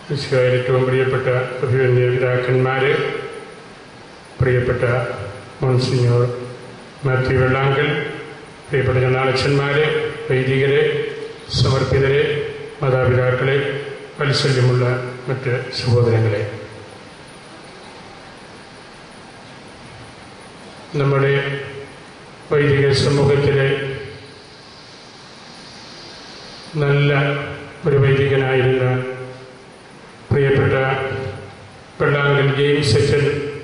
വിശുകാരി ഏറ്റവും പ്രിയപ്പെട്ട അഭിവന്യ പിതാക്കന്മാര് പ്രിയപ്പെട്ട മോൺസിഞ്ഞോർ മാത്യു വെള്ളാങ്കൽ പ്രിയപ്പെട്ട ജനാളച്ചന്മാരെ വൈദികരെ സമർപ്പിതരെ മാതാപിതാക്കളെ വാത്സല്യമുള്ള മറ്റ് സഹോദരങ്ങളെ നമ്മുടെ വൈദിക സമൂഹത്തിലെ നല്ല ഒരു വൈദികനായിരുന്ന പ്രിയപ്പെട്ട വെള്ളാങ്കൽ ജെയിംസ് അച്ഛൻ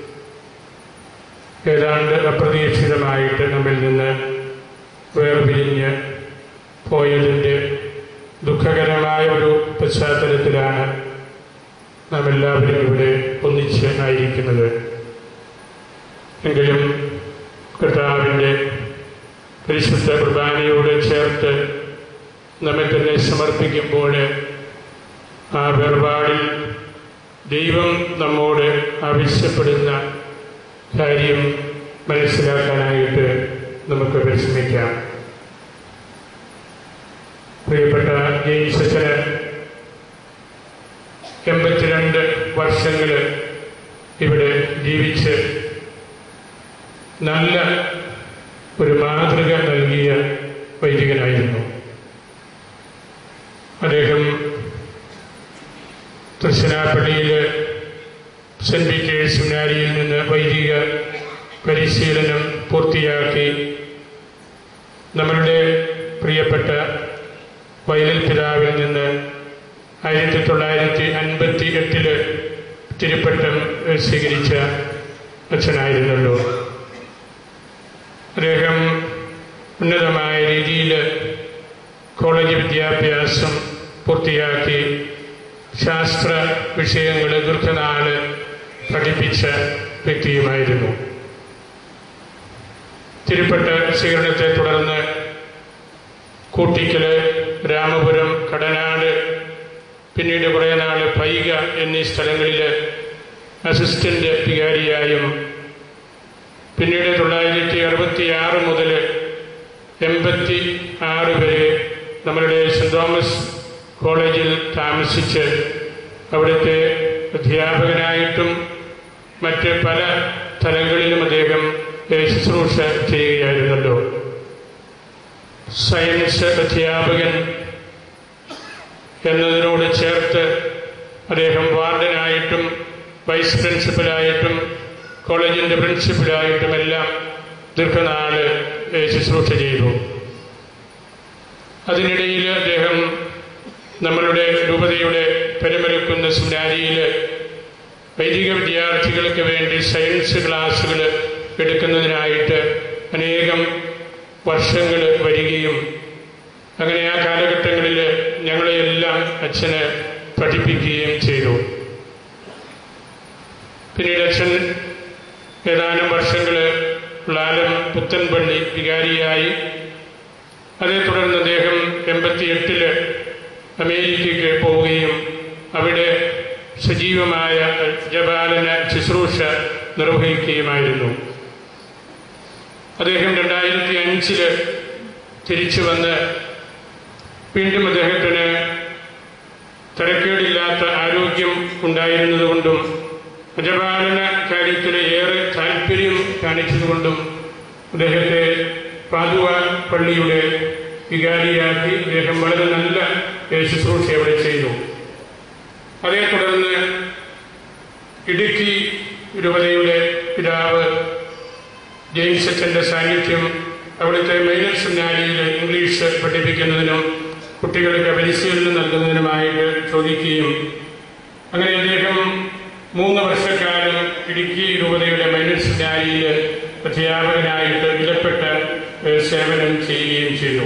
ഏതാണ്ട് അപ്രതീക്ഷിതമായിട്ട് നമ്മിൽ നിന്ന് വേർപിരിഞ്ഞ് പോയതിൻ്റെ ദുഃഖകരമായ ഒരു പശ്ചാത്തലത്തിലാണ് നാം എല്ലാവരും ഇവിടെ ഒന്നിച്ച് ആയിരിക്കുന്നത് എങ്കിലും കർത്താവിൻ്റെ പരിശുദ്ധ കുർബാനയോട് ചേർത്ത് നമ്മെ തന്നെ സമർപ്പിക്കുമ്പോൾ ആ വേർപാടിൽ ദൈവം നമ്മോട് ആവശ്യപ്പെടുന്ന കാര്യം മനസ്സിലാക്കാനായിട്ട് നമുക്ക് പരിശ്രമിക്കാം പ്രിയപ്പെട്ട ജെയിംസച്ചന് എൺപത്തിരണ്ട് വർഷങ്ങൾ ഇവിടെ ജീവിച്ച് നല്ല ഒരു മാതൃക നൽകിയ വൈദികനായിരുന്നു അദ്ദേഹം തൃശ്ശനാപ്പള്ളിയിൽ സെൻറ് പീറ്റേഴ്സ് സെമിനാരിയിൽ നിന്ന് വൈദിക പരിശീലനം പൂർത്തിയാക്കി നമ്മളുടെ പ്രിയപ്പെട്ട വയലിൽ പിതാവിൽ നിന്ന് ആയിരത്തി തൊള്ളായിരത്തി അൻപത്തി എട്ടില് തിരുപ്പട്ടം സ്വീകരിച്ച അച്ഛനായിരുന്നല്ലോ അദ്ദേഹം ഉന്നതമായ രീതിയിൽ കോളേജ് വിദ്യാഭ്യാസം പൂർത്തിയാക്കി ശാസ്ത്ര വിഷയങ്ങൾ ദീർഘനാള് പഠിപ്പിച്ച വ്യക്തിയുമായിരുന്നു തിരുപ്പട്ട സ്വീകരണത്തെ തുടർന്ന് കൂട്ടിക്കല് രാമപുരം കടനാട് പിന്നീട് കുറേ നാൾ പൈക എന്നീ സ്ഥലങ്ങളിൽ അസിസ്റ്റന്റ് വികാരിയായും പിന്നീട് തൊള്ളായിരത്തി അറുപത്തി ആറ് മുതൽ എൺപത്തി ആറ് വരെ നമ്മളുടെ സെൻറ് തോമസ് കോളേജിൽ താമസിച്ച് അവിടുത്തെ അധ്യാപകനായിട്ടും മറ്റ് പല തലങ്ങളിലും അദ്ദേഹം ശുശ്രൂഷ ചെയ്യുകയായിരുന്നല്ലോ സയൻസ് അധ്യാപകൻ എന്നതിനോട് ചേർത്ത് അദ്ദേഹം വാർഡനായിട്ടും വൈസ് പ്രിൻസിപ്പലായിട്ടും കോളേജിൻ്റെ പ്രിൻസിപ്പലായിട്ടുമെല്ലാം ദീർഘനാള് ശുശ്രൂഷ ചെയ്തു അതിനിടയിൽ അദ്ദേഹം നമ്മളുടെ രൂപതയുടെ പെരുമരുക്കുന്ന സെമിനാരിയിൽ വൈദിക വിദ്യാർത്ഥികൾക്ക് വേണ്ടി സയൻസ് ക്ലാസ്സുകൾ എടുക്കുന്നതിനായിട്ട് അനേകം വർഷങ്ങൾ വരികയും അങ്ങനെ ആ കാലഘട്ടങ്ങളിൽ ഞങ്ങളെയെല്ലാം അച്ഛന് പഠിപ്പിക്കുകയും ചെയ്തു പിന്നീട് അച്ഛൻ ഏതാനും വർഷങ്ങൾ ലാലം പുത്തൻപള്ളി വികാരിയായി അതേ തുടർന്ന് അദ്ദേഹം എൺപത്തിയെട്ടില് അമേരിക്കയ്ക്ക് പോവുകയും അവിടെ സജീവമായ ജപാലന ശുശ്രൂഷ നിർവഹിക്കുകയുമായിരുന്നു അദ്ദേഹം രണ്ടായിരത്തി അഞ്ചില് തിരിച്ചു വന്ന് വീണ്ടും അദ്ദേഹത്തിന് തിരക്കേടില്ലാത്ത ആരോഗ്യം ഉണ്ടായിരുന്നതുകൊണ്ടും ജപാലന കാര്യത്തിൽ ഏറെ താല്പര്യം കാണിച്ചതുകൊണ്ടും അദ്ദേഹത്തെ പാതുവ പള്ളിയുടെ വികാരിയാക്കി അദ്ദേഹം വളരെ നല്ല ശുശ്രൂഷ അവിടെ ചെയ്തു അതേ തുടർന്ന് ഇടുക്കി രൂപതയുടെ പിതാവ് ജെയിംസ് അച്ഛൻ്റെ സാന്നിധ്യം അവിടുത്തെ മൈനർ സെമിനാരിയിൽ ഇംഗ്ലീഷ് പഠിപ്പിക്കുന്നതിനും കുട്ടികൾക്ക് പരിശീലനം നൽകുന്നതിനുമായിട്ട് ചോദിക്കുകയും അങ്ങനെ അദ്ദേഹം മൂന്ന് വർഷക്കാലം ഇടുക്കി രൂപതയുടെ മൈനർ സെമിനാരിയിൽ അധ്യാപകനായിട്ട് വിലപ്പെട്ട സേവനം ചെയ്യുകയും ചെയ്തു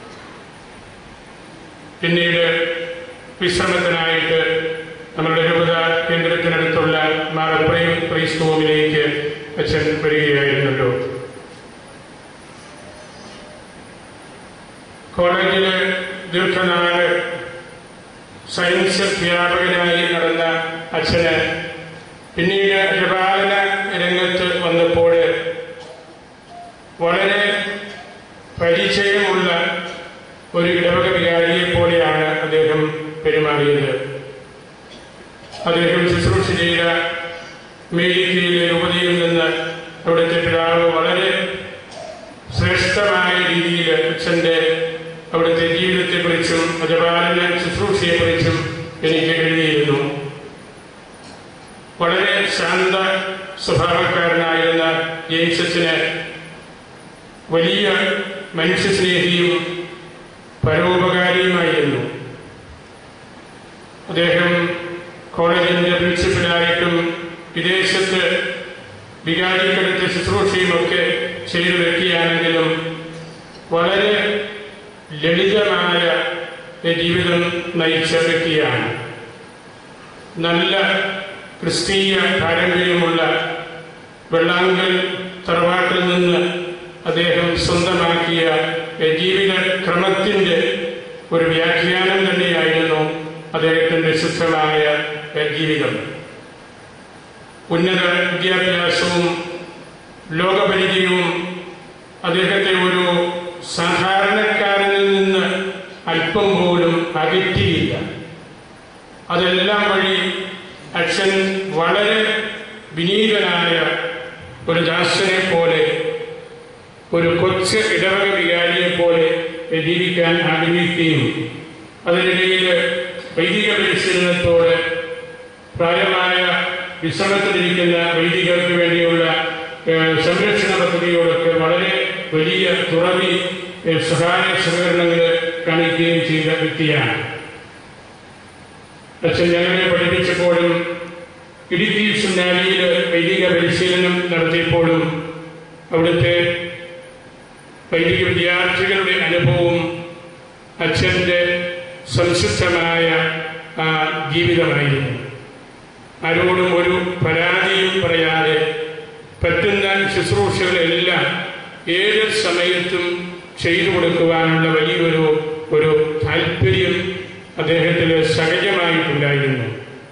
പിന്നീട് വിശ്രമത്തിനായിട്ട് നമ്മുടെ രൂപത കേന്ദ്രത്തിനടുത്തുള്ള മാറപ്രയും ക്രൈസ്ത ഹോമിലേക്ക് അച്ഛൻ വരികയായിരുന്നല്ലോ കോളേജില് ദീർഘനാള് സയൻസ് അധ്യാപകനായി നടന്ന അച്ഛന് പിന്നീട് ജപാലന രംഗത്ത് വന്നപ്പോൾ വളരെ പരിചയമുള്ള ഒരു ഇടവക വികാരിയെ പോലെയാണ് അദ്ദേഹം പെരുമാറിയത് അദ്ദേഹം ശുശ്രൂഷ ചെയ്ത അമേരിക്കയിലെ രൂപതയിൽ നിന്ന് അവിടുത്തെ പിതാവ് വളരെ ശ്രേഷ്ഠമായ രീതിയിൽ അച്ഛൻ്റെ അവിടുത്തെ ജീവിതത്തെക്കുറിച്ചും അജപാലന ശുശ്രൂഷയെക്കുറിച്ചും എനിക്ക് എഴുതിയിരുന്നു വളരെ ശാന്ത സ്വഭാവക്കാരനായിരുന്ന ജെയിംസ് അച്ഛന് വലിയ മനുഷ്യസ്നേഹിയും പരോപകാരിയുമായിരുന്നു അദ്ദേഹം കോളേജിന്റെ പ്രിൻസിപ്പലായിട്ടും വിദേശത്ത് വികാരിക്കടുത്ത ശുശ്രൂഷയുമൊക്കെ ചെയ്തു വ്യക്തിയാണെങ്കിലും വളരെ ലളിതമായ ജീവിതം നയിച്ച വ്യക്തിയാണ് നല്ല ക്രിസ്തീയ പാരമ്പര്യമുള്ള വെള്ളാങ്കൽ തറവാട്ടിൽ നിന്ന് അദ്ദേഹം സ്വന്തമാക്കിയ ജീവിത ക്രമത്തിന്റെ ഒരു വ്യാഖ്യാനം തന്നെയായിരുന്നു അദ്ദേഹത്തിന്റെ ശുദ്ധമായ ജീവിതം ഉന്നത വിദ്യാഭ്യാസവും ലോകപരിചയവും അദ്ദേഹത്തെ ഒരു സാധാരണക്കാരനിൽ നിന്ന് അല്പം പോലും അകറ്റിയില്ല അതെല്ലാം വഴി അച്ഛൻ വളരെ വിനീതനായ ഒരു ദാസനെ പോലെ ഒരു കൊച്ചു ഇടവക വികാരിയെ പോലെ ജീവിക്കാൻ ആഗ്രഹിക്കുകയും അതിനിടയിൽ വൈദിക പരിശീലനത്തോട് പ്രായമായ വിശ്രമത്തിലിരിക്കുന്ന വൈദികർക്ക് വേണ്ടിയുള്ള ഏഹ്, സംരക്ഷണ പദ്ധതിയോടൊക്കെ വളരെ വലിയ തുറവി ഏഹ്, സഹായ സഹകരണങ്ങൾ കാണിക്കുകയും ചെയ്ത വ്യക്തിയാണ് അച്ഛൻ ഞങ്ങളെ പഠിപ്പിച്ചപ്പോഴും ഇടുക്കി സുനാലിയിൽ വൈദിക പരിശീലനം നടത്തിയപ്പോഴും അവിടുത്തെ വൈദിക വിദ്യാർത്ഥികളുടെ അനുഭവവും അച്ഛൻ്റെ സംശുദ്ധമായ ആ ജീവിതമായിരുന്നു ആരോടും ഒരു പരാതിയും പറയാതെ പറ്റുന്ന ശുശ്രൂഷകളെല്ലാം ഏത് സമയത്തും ചെയ്തു കൊടുക്കുവാനുള്ള വലിയൊരു ഒരു താല്പര്യം അദ്ദേഹത്തിന് സഹജമായിട്ടുണ്ടായിരുന്നു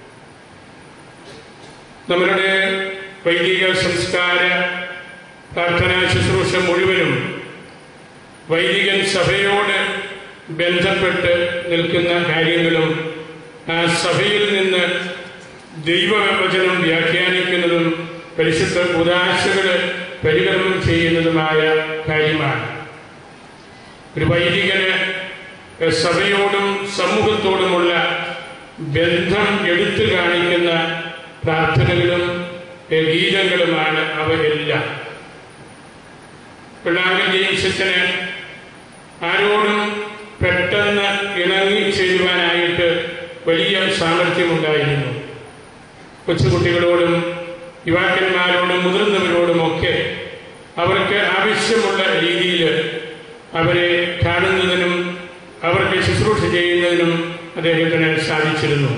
നമ്മളുടെ വൈദിക സംസ്കാര പ്രാർത്ഥനാ ശുശ്രൂഷ മുഴുവനും വൈദികൻ സഭയോട് ബന്ധപ്പെട്ട് നിൽക്കുന്ന കാര്യങ്ങളും ആ സഭയിൽ നിന്ന് ദൈവവചനം വ്യാഖ്യാനിക്കുന്നതും പരിശുദ്ധ ഉദാശകൾ പരികർമ്മം ചെയ്യുന്നതുമായ കാര്യമാണ് ഒരു വൈദികന് സഭയോടും സമൂഹത്തോടുമുള്ള ബന്ധം എടുത്തു കാണിക്കുന്ന പ്രാർത്ഥനകളും ഏ, ഗീതങ്ങളുമാണ് അവയെല്ലാം പിള്ളാങ്കൽ ജെയിംസച്ചന് ആരോടും പെട്ടെന്ന് ഇണങ്ങി ചേരുവാനായിട്ട് വലിയ സാമർഥ്യമുണ്ടായിരുന്നു കൊച്ചുകുട്ടികളോടും യുവാക്കന്മാരോടും മുതിർന്നവരോടുമൊക്കെ അവർക്ക് ആവശ്യമുള്ള രീതിയിൽ അവരെ കാണുന്നതിനും അവർക്ക് ശുശ്രൂഷ ചെയ്യുന്നതിനും അദ്ദേഹത്തിന് സാധിച്ചിരുന്നു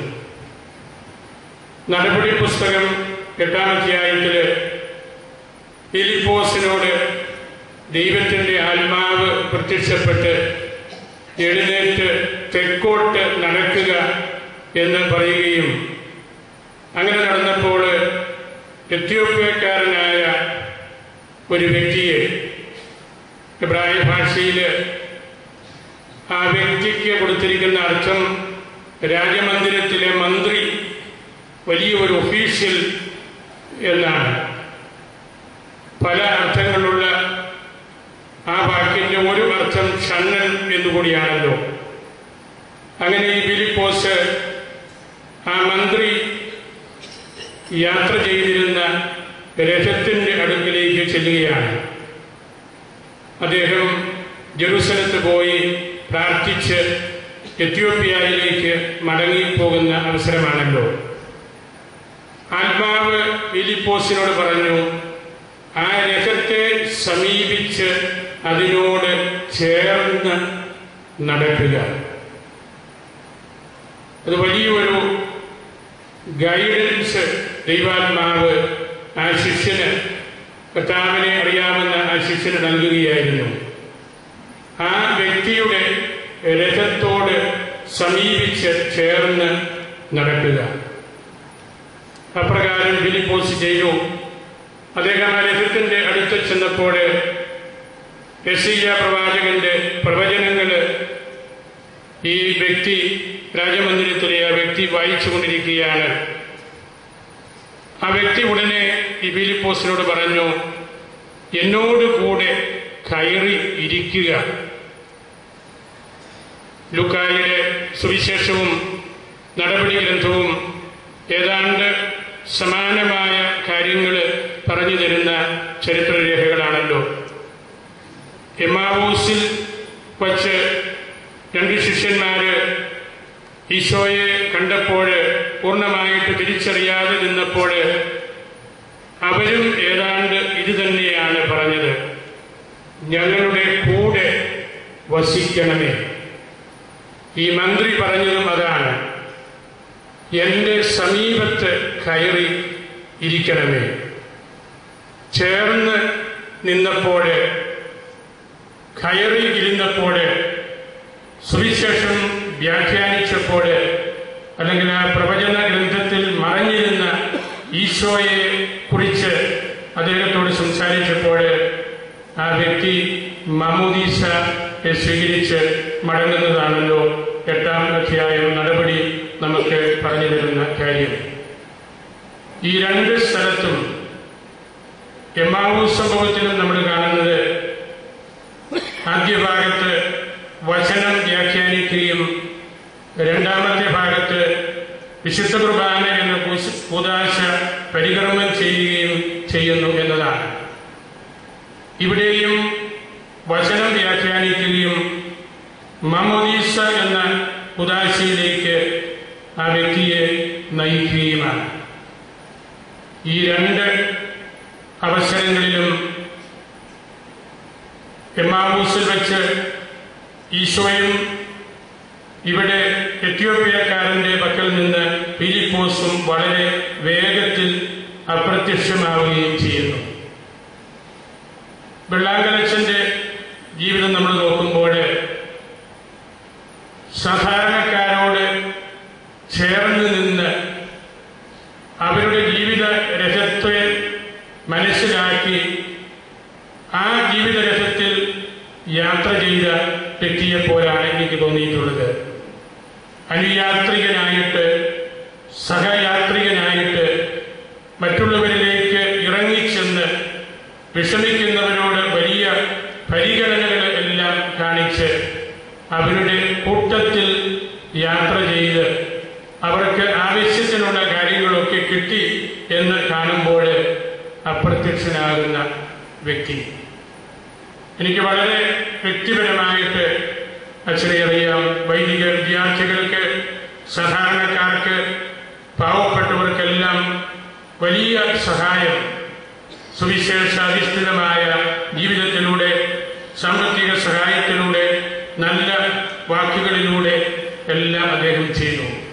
നടപടി പുസ്തകം എട്ടാം അധ്യായത്തില് ഫിലിപ്പോസിനോട് ദൈവത്തിന്റെ ആത്മാവ് പ്രത്യക്ഷപ്പെട്ട് എഴുന്നേറ്റ് തെക്കോട്ട് നടക്കുക എന്ന് പറയുകയും അങ്ങനെ നടന്നപ്പോൾ എത്യോപ്യക്കാരനായ ഒരു വ്യക്തിയെ ഇബ്രാഹിം ഭാഷയിൽ ആ വ്യക്തിക്ക് കൊടുത്തിരിക്കുന്ന അർത്ഥം രാജമന്ദിരത്തിലെ മന്ത്രി വലിയ ഒരു ഒഫീഷ്യൽ എന്നാണ് പല അർത്ഥങ്ങളുള്ള ആ വാക്കിന്റെ ഒരു അർത്ഥം ഷണ്ണൻ എന്നുകൂടിയാണല്ലോ അങ്ങനെ ഈ ഫിലിപ്പോസ് ആ മന്ത്രി യാത്ര ചെയ്തിരുന്ന രഥത്തിന്റെ അടുക്കിലേക്ക് ചെല്ലുകയാണ് അദ്ദേഹം ജെറുസലത്ത് പോയി പ്രാർത്ഥിച്ച് എത്യോപ്യയിലേക്ക് മടങ്ങിപ്പോകുന്ന അവസരമാണല്ലോ ആത്മാവ് ഫിലിപ്പോസിനോട് പറഞ്ഞു ആ രഥത്തെ സമീപിച്ച് അതിനോട് ചേർന്ന് നടക്കുക അത് വലിയൊരു ഗൈഡൻസ് ദൈവാത്മാവ് ആ ശിഷ്യന് കർത്താവിനെ അറിയാമെന്ന് ആ ശിഷ്യന് നൽകുകയായിരുന്നു ആ വ്യക്തിയുടെ രഥത്തോട് സമീപിച്ച് ചേർന്ന് നടക്കുക അപ്രകാരം ഫിലിപ്പോസ് ചെയ്തു അദ്ദേഹം ആ രഥത്തിന്റെ അടുത്ത് ചെന്നപ്പോൾ യസീയ പ്രവാചകന്റെ പ്രവചനങ്ങള് ഈ വ്യക്തി രാജമന്ദിരത്തിലെ ആ വ്യക്തി വായിച്ചുകൊണ്ടിരിക്കുകയാണ് ആ വ്യക്തി ഉടനെ ഈ ഫിലിപ്പോസിനോട് പറഞ്ഞു എന്നോട് കൂടെ കയറി ഇരിക്കുക ലുക്കായുടെ സുവിശേഷവും നടപടി ഗ്രന്ഥവും ഏതാണ്ട് സമാനമായ കാര്യങ്ങൾ പറഞ്ഞു തരുന്ന ചരിത്രരേഖകളാണല്ലോ എമാവൂസിൽ വച്ച് രണ്ട് ശിഷ്യന്മാര് ഈശോയെ കണ്ടപ്പോൾ പൂർണ്ണമായിട്ട് തിരിച്ചറിയാതെ നിന്നപ്പോൾ അവരും ഏതാണ്ട് ഇത് തന്നെയാണ് പറഞ്ഞത് ഞങ്ങളുടെ കൂടെ വസിക്കണമേ ഈ മന്ത്രി പറഞ്ഞതും അതാണ് എന്റെ സമീപത്ത് കയറി ഇരിക്കണമേ ചേർന്ന് നിന്നപ്പോൾ കയറി ഇരുന്നപ്പോൾ സുവിശേഷം വ്യാഖ്യാനിച്ചപ്പോൾ അല്ലെങ്കിൽ ആ പ്രവചന ഗ്രന്ഥത്തിൽ മറഞ്ഞിരുന്ന ഈശോയെ കുറിച്ച് അദ്ദേഹത്തോട് സംസാരിച്ചപ്പോൾ ആ വ്യക്തി മമൂദീസ സ്വീകരിച്ച് മടങ്ങുന്നതാണല്ലോ എട്ടാം അധ്യായം നടപടി നമുക്ക് പറഞ്ഞു തരുന്ന കാര്യം ഈ രണ്ട് സ്ഥലത്തും എമാവൂ സംഭവത്തിലും നമ്മൾ കാണുന്നത് ആദ്യ ഭാഗത്ത് വചനം വ്യാഖ്യാനിക്കുകയും രണ്ടാമത്തെ ഭാഗത്ത് വിശുദ്ധ കുർബാന എന്ന കൂതാശ പരികർമ്മം ചെയ്യുകയും ചെയ്യുന്നു എന്നതാണ് ഇവിടെയും വചനം വ്യാഖ്യാനിക്കുകയും മമോദീസ എന്ന ഉദാശയിലേക്ക് ആ വ്യക്തിയെ നയിക്കുകയുമാണ് ഈ രണ്ട് അവസരങ്ങളിലും എമാവൂസിൽ വെച്ച് ഈശോയും ഇവിടെ എത്യോപ്യക്കാരന്റെ പക്കൽ നിന്ന് ഫിലിപ്പോസും വളരെ വേഗത്തിൽ അപ്രത്യക്ഷമാവുകയും ചെയ്യുന്നു വെള്ളാങ്കലച്ചന്റെ ജീവിതം നമ്മൾ നോക്കുമ്പോൾ സാധാരണക്കാരോട് ചേർന്ന് നിന്ന് അവരുടെ ജീവിത രഥത്തെ മനസ്സിലാക്കി ആ ജീവിത രഥത്തിൽ യാത്ര ചെയ്ത വ്യക്തിയെ പോലാണ് എനിക്ക് തോന്നിയിട്ടുള്ളത് അനുയാത്രികനായിട്ട് സഹയാത്രികനായിട്ട് മറ്റുള്ളവരിലേക്ക് ഇറങ്ങിച്ചെന്ന് വിഷമിക്കുന്നവരോട് വലിയ പരിഗണനകൾ എല്ലാം കാണിച്ച് അവരുടെ കൂട്ടത്തിൽ യാത്ര ചെയ്ത് അവർക്ക് ആവശ്യത്തിനുള്ള കാര്യങ്ങളൊക്കെ കിട്ടി എന്ന് കാണുമ്പോൾ അപ്രത്യക്ഷനാകുന്ന വ്യക്തി എനിക്ക് വളരെ വ്യക്തിപരമായിട്ട് അച്ഛനെ അറിയാം വൈദിക വിദ്യാർത്ഥികൾക്ക് സാധാരണക്കാർക്ക് പാവപ്പെട്ടവർക്കെല്ലാം വലിയ സഹായം സുവിശേഷാധിഷ്ഠിതമായ ജീവിതത്തിലൂടെ സാമ്പത്തിക സഹായത്തിലൂടെ നല്ല വാക്കുകളിലൂടെ എല്ലാം അദ്ദേഹം ചെയ്തു